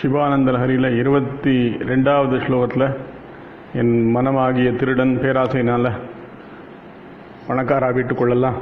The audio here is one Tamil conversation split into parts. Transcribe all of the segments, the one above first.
சிவானந்த லஹரியில் இருபத்தி ரெண்டாவது ஸ்லோகத்தில் என் மனமாகிய திருடன் பேராசையினால் பணக்காரா வீட்டுக்குள்ளெல்லாம்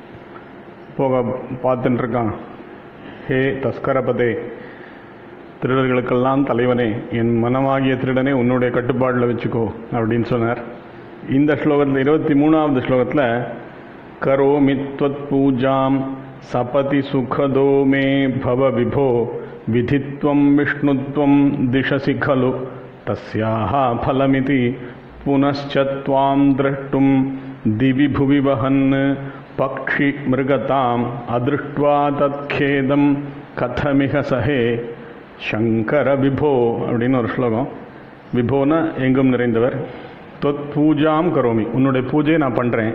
போக பார்த்துட்டு இருக்கான் ஹே தஸ்கரபதே திருடர்களுக்கெல்லாம் தலைவனே என் மனமாகிய திருடனே உன்னுடைய கட்டுப்பாடில் வச்சுக்கோ அப்படின்னு சொன்னார் இந்த ஸ்லோகத்தில் இருபத்தி மூணாவது ஸ்லோகத்தில் கரோமி त्वत् பூஜாம் சபதி சுகதோ மே பவ விபோ விதித்வம் விஷ்ணுத்வம் திசசி खलु तस्याः फलमिति पुनश्च त्वां द्रष्टुं दिवि भुवि वहन् पक्षि मृगताम् अदृष्ट्वा तत्खेदं कथमिह सहे சங்கர விபோ அப்படின்னு ஒரு ஸ்லோகம் விபோன எங்கும் நிறைந்தவர் தொத் பூஜாம் கரோமி உன்னுடைய பூஜையை நான் பண்ணுறேன்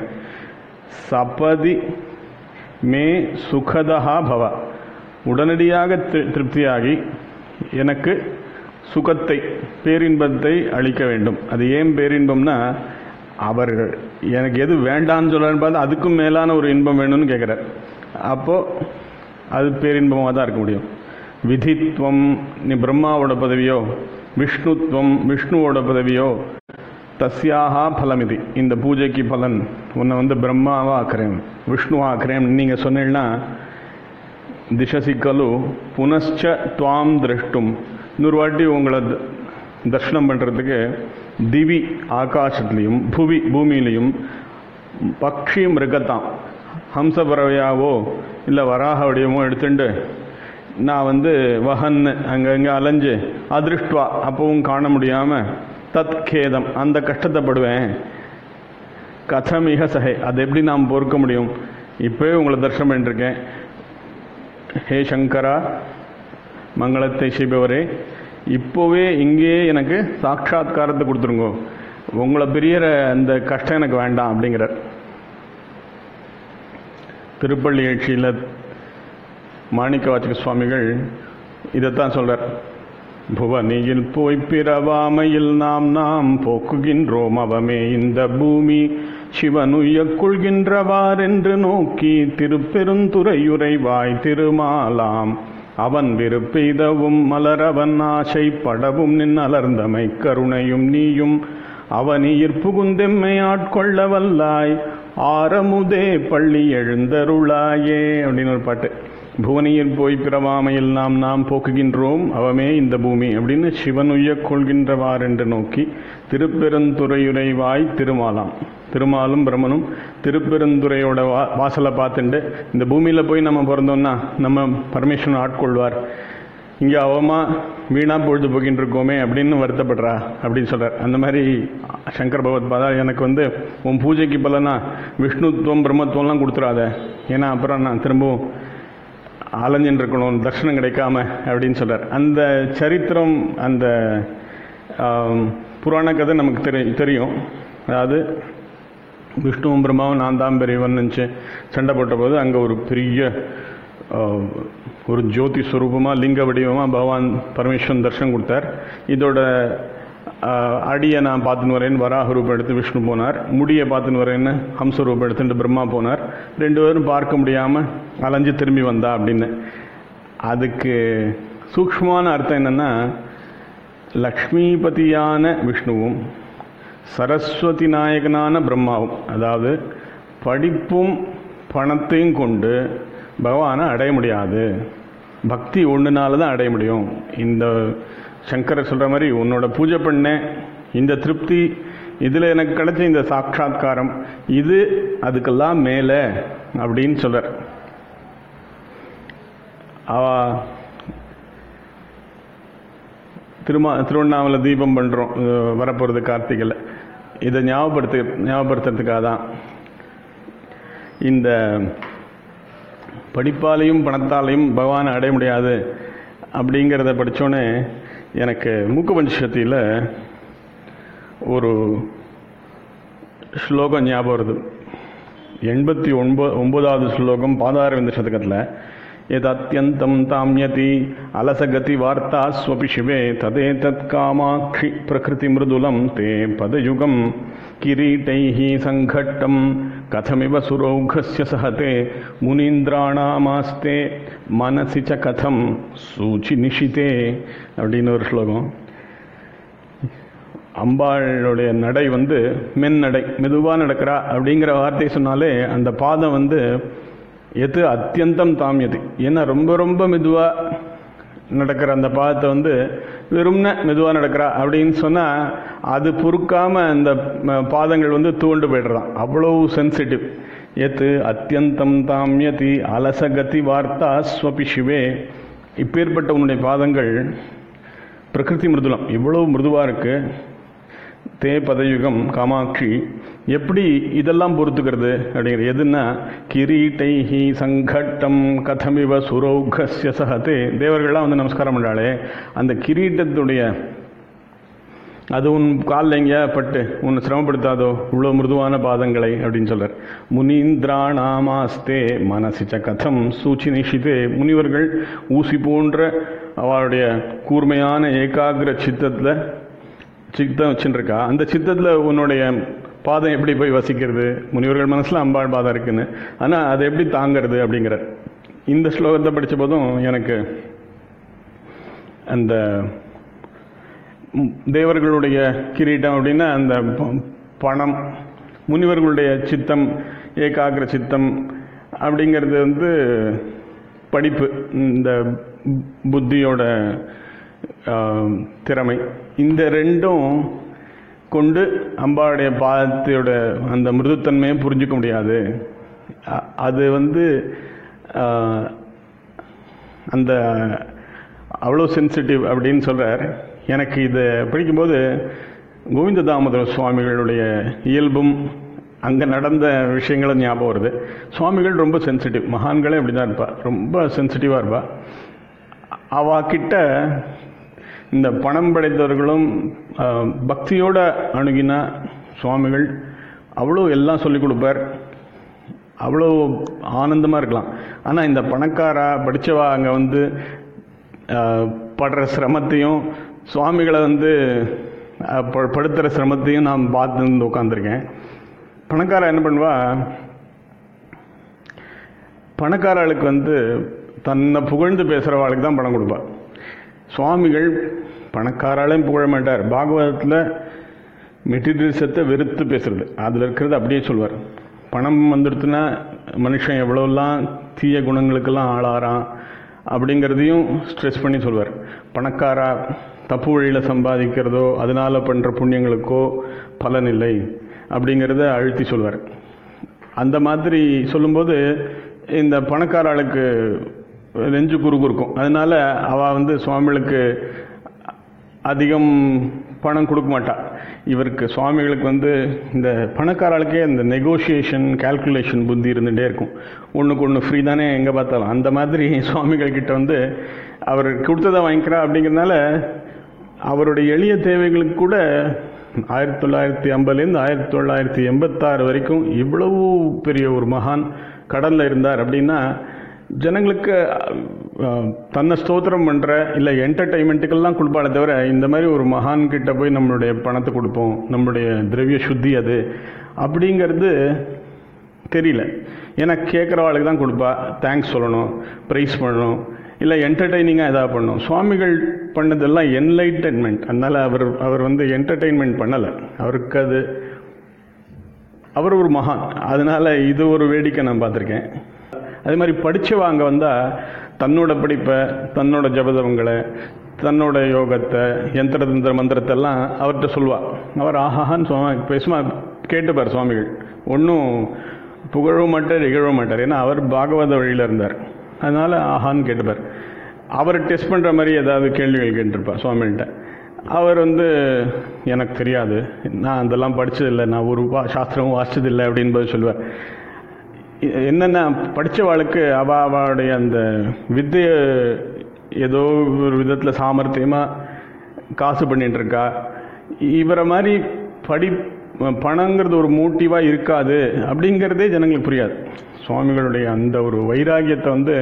சபதி மே சுகதா பவ உடனடியாக தி- திருப்தியாகி எனக்கு சுகத்தை பேரின்பத்தை அளிக்க வேண்டும் அது ஏன் பேரின்பம்னா அவர்கள் எனக்கு எது வேண்டான்னு சொல்கிறான்னு பார்த்து அதுக்கும் மேலான ஒரு இன்பம் வேணும்னு கேட்குறார் அப்போது அது பேரின்பமாக தான் இருக்க முடியும் விதித்வம் நீ பிரம்மாவோட பதவியோ விஷ்ணுத்வம் விஷ்ணுவோட பதவியோ தஸ்யாகா பலமிதி இந்த பூஜைக்கு பலன் உன்னை வந்து பிரம்மாவா ஆக்குறேன் விஷ்ணுவா ஆக்குறேன் நீங்கள் சொன்னீங்கன்னா திசசி கலு புனశ్చ துவாம் திரஷ்டும் இன்னொரு வாட்டி உங்களை த- தர்ஷனம் பண்ணுறதுக்கு திவி ஆகாசத்துலேயும் புவி பூமியிலையும் பக்ஷி மிருகத்தாம் ஹம்ச பறவையாவோ இல்லை வராக வடிவமோ எடுத்துட்டு நான் வந்து வஹன் அங்கங்கே அலைஞ்சு அதிருஷ்டுவா அப்பவும் காண முடியாமல் தத் கேதம் அந்த கஷ்டத்தைப்படுவேன் கதமிக சகை அது எப்படி நாம் பொறுக்க முடியும் இப்போவே உங்களை தரிசனம் பண்ணிருக்கேன் ஹே சங்கரா மங்களத்தை செய்பவரே இப்போவே இங்கேயே எனக்கு சாட்சாத்காரத்தை கொடுத்துருங்கோ உங்களை பிரியற அந்த கஷ்டம் எனக்கு வேண்டாம் அப்படிங்கிறார் திருப்பள்ளி எழுச்சியில் மாணிக்க வாச்சக சுவாமிகள் இதைத்தான் சொல்றார் புவனியில் போய் பிறவாமையில் நாம் நாம் போக்குகின்றோம் அவமே இந்த பூமி சிவனுய்யக் கொள்கின்றவாரென்று நோக்கி திருப்பெருந்துறையுறைவாய் திருமாலாம் அவன் விருப்பெய்தவும் மலரவன் ஆசைப்படவும் நின் அலர்ந்தமை கருணையும் நீயும் அவனியிற் புகுந்தெம்மை ஆட்கொள்ள வல்லாய் ஆரமுதே பள்ளி எழுந்தருளாயே அப்படின்னு ஒரு பாட்டு புவனியில் போய் பிறவாமையில் நாம் நாம் போக்குகின்றோம் அவமே இந்த பூமி அப்படின்னு சிவன் உய்யக் கொள்கின்றவார் என்று நோக்கி திருப்பெருந்துறையுறைவாய் திருமாலாம் திருமாலும் பிரம்மனும் திருப்பெருந்துறையோட வா வாசலை பார்த்துட்டு இந்த பூமியில் போய் நம்ம பிறந்தோம்னா நம்ம பரமேஸ்வரன் ஆட்கொள்வார் இங்கே அவமா வீணா பொழுது போகின்னு இருக்கோமே அப்படின்னு வருத்தப்படுறா அப்படின்னு சொல்றார் அந்த மாதிரி சங்கர் பகவத் பாதா எனக்கு வந்து உன் பூஜைக்கு பலனா விஷ்ணுத்துவம் பிரம்மத்துவம்லாம் கொடுத்துறாத ஏன்னா அப்புறம் நான் திரும்பவும் அலைஞ்சின்னு இருக்கணும் தர்ஷனம் கிடைக்காம அப்படின்னு சொல்றார் அந்த சரித்திரம் அந்த ஆம், புராண கதை நமக்கு தெரி தெரியும் அதாவது விஷ்ணுவும் பிரம்மாவும் நான் தான் பெரியவன் நினச்சி சண்டை போட்ட போது அங்கே ஒரு பெரிய ஆ, ஒரு ஜோதி ஸ்வரூபமாக லிங்க வடிவமாக பகவான் பரமேஸ்வரன் தர்ஷனம் கொடுத்தார் இதோட ஆ, அடியை நான் பார்த்துன்னு வரேன்னு வராக ரூபம் எடுத்து விஷ்ணு போனார் முடியை பார்த்துன்னு வரேன்னு ஹம்ச ரூபம் எடுத்துட்டு பிரம்மா போனார் ரெண்டு பேரும் பார்க்க முடியாமல் அலைஞ்சு திரும்பி வந்தா அப்படின்னு அதுக்கு சூக்ஷ்மமான அர்த்தம் என்னென்னா லக்ஷ்மிபதியான விஷ்ணுவும் சரஸ்வதி நாயகனான பிரம்மாவும் அதாவது படிப்பும் பணத்தையும் கொண்டு பகவானை அடைய முடியாது பக்தி ஒன்றுனால தான் அடைய முடியும் இந்த சங்கரர் சொல்கிற மாதிரி உன்னோட பூஜை பண்ணேன் இந்த திருப்தி இதில் எனக்கு கிடைச்ச இந்த சாட்சாத்காரம் இது அதுக்கெல்லாம் மேலே அப்படின்னு சொல்கிறார் அவ திருமா திருவண்ணாமலை தீபம் பண்ணுறோம் வரப்போகிறது கார்த்திகையில் இதை ஞாபகப்படுத்து ஞாபகப்படுத்துறதுக்காக தான் இந்த படிப்பாலையும் பணத்தாலையும் பகவானை அடைய முடியாது அப்படிங்கிறத படித்தோன்னே எனக்கு மூக்கு பஞ்சசக்தியில் ஒரு ஸ்லோகம் ஞாபகம் வருது எண்பத்தி ஒன்பது ஒன்பதாவது ஸ்லோகம் பாதாரவிந்த சதகத்தில் எதத்யந்தம் தாம்யதி அலசகதி வார்த்தா ஸ்வபி சிவே ததேதத் காமாட்சி பிரகிருதி மிருதுலம் தே பதயுகம் கிரீட்டைः சங்கட்டம் கதமிவ சுரௌகஸ்ய சஹதே முனீந்திராணாமாஸ்தே மனசி ச கதம் சூச்சி நிஷிதே அப்படின்னு ஒரு ஸ்லோகம் அம்பாளுடைய நடை வந்து மென் நடை மெதுவாக நடக்கிறா அப்படிங்கிற வார்த்தை சொன்னாலே அந்த பாதம் வந்து எது அத்தியந்தம் தாமியது ஏன்னா ரொம்ப ரொம்ப மெதுவாக நடக்கிற அந்த பாதத்தை வந்து வெறும்ன மெதுவாக நடக்கிறா அப்படின்னு சொன்னால் அது பொறுக்காமல் அந்த ம, பாதங்கள் வந்து தூண்டு போய்டுறதான் அவ்வளவு சென்சிட்டிவ் எத்து அத்தியந்தம் தாமியதி அலசகதி வார்த்தா ஸ்வபி சிவே இப்பேற்பட்ட உன்னுடைய பாதங்கள் பிரகிருதி மிருதுலம் இவ்வளவு மிருதுவாக இருக்குது தே பதயுகம் காமாட்சி எப்படி இதெல்லாம் பொறுத்துக்கிறது அப்படிங்கிற எதுன்னா கிரீட்டைஹி சங்கட்டம் கதமிவ சுரௌகஸ்ய சஹதே தேவர்கள்லாம் வந்து நமஸ்காரம் பண்ணாலே அந்த கிரீட்டத்துடைய அது உன் காலில் எங்கேயா பட்டு உன்னை சிரமப்படுத்தாதோ இவ்வளோ மிருதுவான பாதங்களை அப்படின்னு சொல்றார் முனீந்திராணாமாஸ்தே மனசிச்ச கதம் சூச்சி நிஷிதே முனிவர்கள் ஊசி போன்ற அவளுடைய கூர்மையான ஏகாகிர சித்தத்தில் சித்தம் வச்சுருக்கா அந்த சித்தத்தில் உன்னுடைய பாதம் எப்படி போய் வசிக்கிறது முனிவர்கள் மனசில் அம்பாள் பாதம் இருக்குன்னு ஆனால் அதை எப்படி தாங்கிறது அப்படிங்கிற இந்த ஸ்லோகத்தை படித்த போதும் எனக்கு அந்த ம், தேவர்களுடைய கிரீட்டம் அப்படின்னா அந்த ப- பணம் முனிவர்களுடைய சித்தம் ஏகாகிர சித்தம் அப்படிங்கிறது வந்து படிப்பு இந்த புத்தியோட ஆம், திறமை இந்த ரெண்டும் கொண்டு அம்பாளுடைய பாதத்தையோட அந்த மிருதுத்தன்மையை புரிஞ்சுக்க முடியாது அ- அது வந்து ஆ, அந்த அவ்வளோ சென்சிட்டிவ் அப்படின்னு சொல்கிறார் எனக்கு இதை படிக்கும்போது கோவிந்த தாமோதர சுவாமிகளுடைய இயல்பும் அங்கே நடந்த விஷயங்களும் ஞாபகம் வருது சுவாமிகள் ரொம்ப சென்சிட்டிவ் மகான்களே அப்படி தான் இருப்பா ரொம்ப சென்சிட்டிவாக இருப்பா அவ கிட்ட இந்த பணம் படைத்தவர்களும் ஆஹ், பக்தியோட அணுகினா சுவாமிகள் அவ்வளோ எல்லாம் சொல்லிக் கொடுப்பார் அவ்வளோ ஆனந்தமாக இருக்கலாம் ஆனால் இந்த பணக்காரா படித்தவா அங்கே வந்து ஆஹ், படுற சிரமத்தையும் சுவாமிகளை வந்து ஆஹ், ப- படுத்துகிற சிரமத்தையும் நான் பார்த்து வந்து உட்காந்துருக்கேன் பணக்காரா என்ன பண்ணுவா பணக்காரர்களுக்கு வந்து தன்னை புகழ்ந்து பேசுகிறவாளுக்கு தான் பணம் கொடுப்பா சுவாமிகள் பணக்காராலையும் புகழ மாட்டார் பாகவதத்தில் மெட்டீரியல்ஸத்தை வெறுத்து பேசுறது அதில் இருக்கிறது அப்படியே சொல்வார் பணம் வந்துடுத்துனா மனுஷன் எவ்வளோலாம் தீய குணங்களுக்கெல்லாம் ஆளாறான் அப்படிங்கிறதையும் ஸ்ட்ரெஸ் பண்ணி சொல்வார் பணக்காரா தப்பு வழியில் சம்பாதிக்கிறதோ அதனால பண்ணுற புண்ணியங்களுக்கோ பலன் இல்லை அப்படிங்கிறத அழுத்தி சொல்வார் அந்த மாதிரி சொல்லும்போது இந்த பணக்கார ஆளுக்கு நெஞ்சு குறுகு இருக்கும் அதனால அவள் வந்து சுவாமிகளுக்கு அதிகம் பணம் கொடுக்க மாட்டா இவருக்கு சுவாமிகளுக்கு வந்து இந்த பணக்கார ஆளுக்கே இந்த நெகோஷியேஷன் கால்குலேஷன் புத்தி இருந்துகிட்டே இருக்கும் ஒன்றுக்கு ஒன்று ஃப்ரீ தானே எங்கே பார்த்தாலும் அந்த மாதிரி சுவாமிகள் கிட்ட வந்து அவர் கொடுத்ததை வாங்கிக்கிறா அப்படிங்கிறதுனால அவருடைய எளிய தேவைகளுக்கு கூட ஆயிரத்தி தொள்ளாயிரத்தி ஐம்பதுலேருந்து ஆயிரத்தி தொள்ளாயிரத்தி எண்பத்தாறு வரைக்கும் இவ்வளவு பெரிய ஒரு மகான் கடலில் இருந்தார் அப்படின்னா ஜனங்களுக்கு அஹ், தன்னை ஸ்தோத்திரம் பண்ணுற இல்லை என்டர்டைன்மெண்ட்டுக்கெல்லாம் கொடுப்பாளே தவிர இந்த மாதிரி ஒரு மகான் கிட்ட போய் நம்மளுடைய பணத்தை கொடுப்போம் நம்மளுடைய திரவிய சுத்தி அது அப்படிங்கிறது தெரியல ஏன்னா கேட்குறவாளுக்கு தான் கொடுப்பா தேங்க்ஸ் சொல்லணும் ப்ரைஸ் பண்ணணும் இல்லை என்டர்டெய்னிங்காக எதாவது பண்ணணும் சுவாமிகள் பண்ணதெல்லாம் என்லைட்டன்மெண்ட் அதனால் அவர் அவர் வந்து என்டர்டெயின்மெண்ட் பண்ணலை அவருக்கு அது அவர் ஒரு மகான் அதனால் இது ஒரு வேடிக்கை நான் பார்த்துருக்கேன் அதே மாதிரி படித்தவ அங்கே வந்தால் தன்னோட படிப்பை தன்னோட ஜபதவங்களை தன்னோட யோகத்தை யந்திர தந்திர மந்திரத்தெல்லாம் அவர்கிட்ட சொல்லுவா அவர் ஆஹான்னு சுவாமி பேசுமா கேட்டுப்பார் சுவாமிகள் ஒன்றும் புகழவும் மாட்டார் இகழவும் மாட்டார் ஏன்னா அவர் பாகவத வழியில் இருந்தார் அதனால் ஆஹான்னு கேட்டுப்பார் அவர் டெஸ்ட் பண்ணுற மாதிரி ஏதாவது கேள்விகள் கேட்டிருப்பார் சுவாமிகிட்ட அவர் வந்து எனக்கு தெரியாது நான் அதெல்லாம் படிச்சதில்லை நான் ஒரு வா சாஸ்திரமும் வாசிச்சதில்லை அப்படின்னு பதில் சொல்லுவார் இ- என்னென்ன படித்தவாளுக்கு அவ அவளுடைய அந்த வித்தையை ஏதோ ஒரு விதத்தில் சாமர்த்தியமாக காசு பண்ணிட்டு இருக்கா இவரை மாதிரி படி பணங்கிறது ஒரு மோட்டிவாக இருக்காது அப்படிங்கிறதே ஜனங்களுக்கு புரியாது சுவாமிகளுடைய அந்த ஒரு வைராகியத்தை வந்து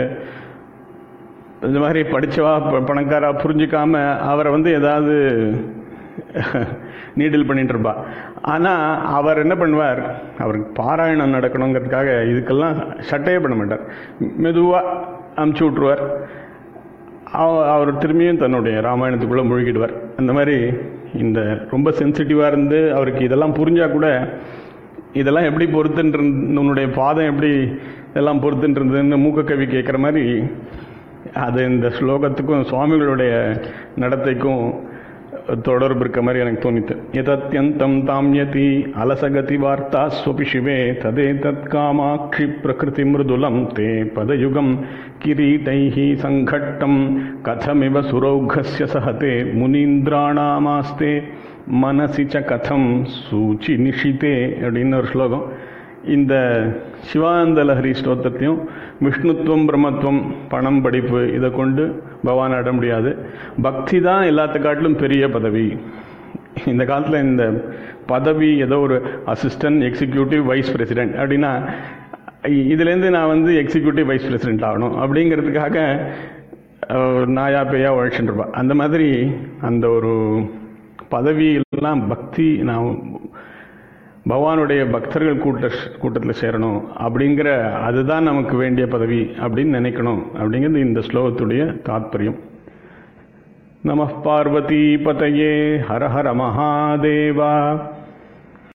இந்த மாதிரி படித்தவா ப- பணக்காரா புரிஞ்சுக்காம அவரை வந்து ஏதாவது நீடில் பண்ணிட்டு இருப்பா ஆனால் அவர் என்ன பண்ணுவார் அவருக்கு பாராயணம் நடக்கணுங்கிறதுக்காக இதுக்கெல்லாம் சட்டையே பண்ண மாட்டார் மெதுவாக அமுச்சு விட்ருவார் அவ- அவர் திரும்பியும் தன்னுடைய ராமாயணத்துக்குள்ளே முழுகிடுவார் அந்த மாதிரி இந்த ரொம்ப சென்சிட்டிவாக இருந்து அவருக்கு இதெல்லாம் புரிஞ்சா கூட இதெல்லாம் எப்படி பொறுத்துன்னு உன்னுடைய பாதம் எப்படி இதெல்லாம் பொறுத்துன்னு இருந்ததுன்னு மூக்க கவி கேட்குற மாதிரி அது இந்த ஸ்லோகத்துக்கும் சுவாமிகளுடைய நடத்தைக்கும் தொடர்பு இருக்க மாதிரி எனக்கு தோணித்து எதத்யந்தம் தாம்யதி அலசகதி வார்த்தா ஸ்வபி சிவே ததே தத் காமாட்சி பிரகிருதி மிருதுலம் தே பதயுகம் கிரீட்டைः சங்கட்டம் கதமிவ சுரௌகஸ்ய சஹதே முனீந்திராணாமாஸ்தே மனசி ச கதம் சூச்சி நிஷிதே அப்படின்னு ஒரு ஸ்லோகம் இந்த சிவானந்த லஹரி ஸ்தோத்திரத்தையும் விஷ்ணுத்துவம் பிரம்மத்துவம் பணம் படிப்பு இதை கொண்டு பகவான் அட முடியாது பக்தி தான் எல்லாத்த காட்டிலும் பெரிய பதவி இந்த காலத்தில் இந்த பதவி ஏதோ ஒரு அசிஸ்டன்ட் எக்ஸிக்யூட்டிவ் வைஸ் பிரசிடென்ட் அப்படின்னா இ- இதுலேருந்து நான் வந்து எக்ஸிக்யூட்டிவ் வைஸ் பிரசிடென்ட் ஆகணும் அப்படிங்கிறதுக்காக அஹ், நாயா பேயா உழைச்சுட்டு இருப்பேன் அந்த மாதிரி அந்த ஒரு பதவி எல்லாம் பக்தி நான் பகவானுடைய பக்தர்கள் கூட்ட கூட்டத்தில் சேரணும் அப்படிங்கிற அதுதான் நமக்கு வேண்டிய பதவி அப்படின்னு நினைக்கணும் அப்படிங்கிறது இந்த ஸ்லோகத்துடைய தாத்பரியம் நம பார்வதி பதையே ஹர ஹர மகாதேவா